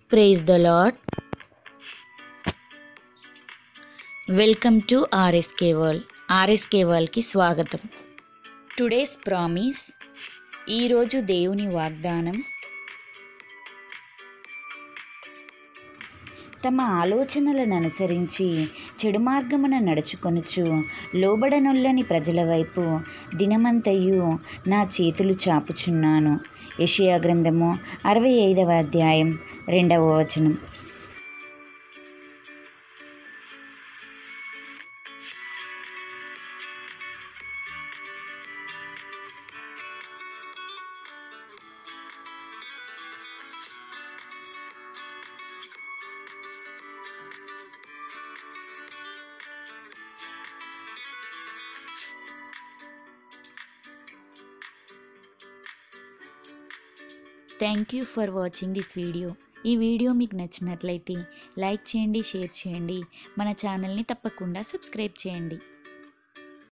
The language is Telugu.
praise the lord welcome to RSK world RSK వరల్డ్కి స్వాగతం టుడేస్ ప్రామిస్ ఈరోజు దేవుని వాగ్దానం తమ ఆలోచనలను అనుసరించి చెడు మార్గమున నడుచుకొనుచు లోబడనొల్లని ప్రజల వైపు దినమంతయు నా చేతులు చాపుచున్నాను యెషయా గ్రంథము అరవై ఐదవ అధ్యాయం రెండవ వచనం thank you for watching this video ఈ వీడియో మీకు నచ్చినట్లయితే లైక్ చేయండి షేర్ చేయండి మన ఛానల్ని తప్పకుండా సబ్స్క్రైబ్ చేయండి